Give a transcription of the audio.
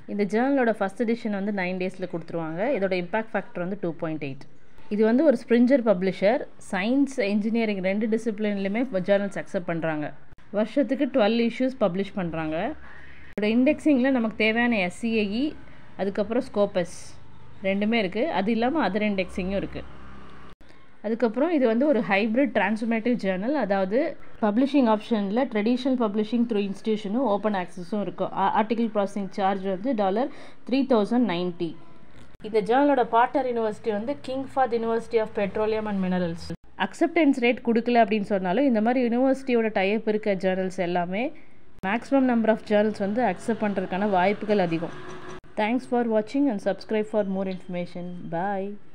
இந்த ஜேர்னலோட first edition வந்து நைன் டேஸில் கொடுத்துருவாங்க இதோட இம்பாக்ட் ஃபேக்டர் வந்து டூ பாயிண்ட் எயிட் இது வந்து ஒரு ஸ்ப்ரிஞ்சர் பப்ளிஷர் சயின்ஸ் இன்ஜினியரிங் ரெண்டு டிசிப்ளின்லையுமே ஜேர்னல்ஸ் அக்செப்ட் பண்ணுறாங்க வருஷத்துக்கு டுவெல் இஷ்யூஸ் பப்ளிஷ் பண்ணுறாங்க இதோட இண்டெக்ஸிங்கில் நமக்கு தேவையான எஸ்சிஏஇ அதுக்கப்புறம் ஸ்கோப்பஸ் ரெண்டுமே இருக்குது அது இல்லாமல் அதர் இண்டெக்ஸிங்கும் இருக்குது அதுக்கப்புறம் இது வந்து ஒரு ஹைப்ரிட் டிரான்ஸ்ஃபர்மேட்டிவ் ஜேர்னல் அதாவது பப்ளிஷிங் ஆப்ஷனில் ட்ரெடிஷ்னல் பப்ளிஷிங் த்ரூ இன்ஸ்டியூஷனும் ஓப்பன் ஆக்சஸும் இருக்கும் ஆர்டிகல் ப்ராசஸிங் சார்ஜ் வந்து டாலர் த்ரீ தௌசண்ட் நைன்ட்டி இந்த ஜேர்னலோட பார்ட்னர் யூனிவர்சிட்டி வந்து King Fahd University of Petroleum and Minerals acceptance rate கொடுக்கல அப்படின்னு சொன்னாலும் இந்த மாதிரி யூனிவர்சிட்டியோட டைப் இருக்க ஜேர்னல்ஸ் எல்லாமே மேக்ஸிமம் நம்பர் ஆஃப் ஜேர்னல்ஸ் வந்து அக்செப்ட் பண்ணுறதுக்கான வாய்ப்புகள் அதிகம் தேங்க்ஸ் ஃபார் வாட்சிங் and subscribe for more information bye